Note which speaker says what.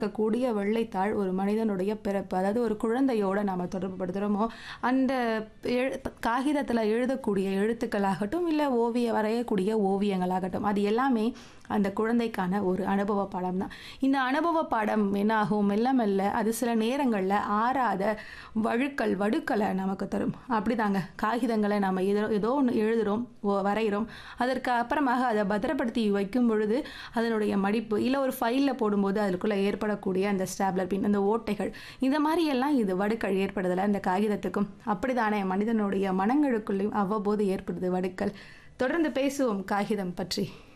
Speaker 1: இருக்கக்கூடிய வெள்ளைத்தாள் ஒரு மனிதனுடைய பிறப்பு அதாவது ஒரு குழந்தையோட நாம தொடர்பு படுத்துகிறோமோ அந்த எழு காகிதத்தில் எழுதக்கூடிய எழுத்துக்களாகட்டும் இல்லை ஓவிய வரையக்கூடிய ஓவியங்களாகட்டும் அது எல்லாமே அந்த குழந்தைக்கான ஒரு அனுபவ பாடம் தான் இந்த அனுபவ பாடம் என்ன ஆகும் மெல்ல மெல்ல அது சில நேரங்களில் ஆறாத வழுக்கல் வடுக்களை நமக்கு தரும் அப்படிதாங்க காகிதங்களை நம்ம ஏதோ ஏதோ ஒன்று எழுதுகிறோம் வரைகிறோம் அதற்கு அப்புறமாக அதை பத்திரப்படுத்தி வைக்கும் பொழுது அதனுடைய மடிப்பு இல்லை ஒரு ஃபைலில் போடும்போது அதுக்குள்ளே ஏற்படக்கூடிய அந்த ஸ்டாப்லர் பின் அந்த ஓட்டைகள் இந்த மாதிரி எல்லாம் இது வடுக்கள் ஏற்படுதலை அந்த காகிதத்துக்கும் அப்படிதானே மனிதனுடைய மனங்களுக்குள்ளேயும் அவ்வப்போது ஏற்படுது வடுக்கள் தொடர்ந்து பேசுவோம் காகிதம் பற்றி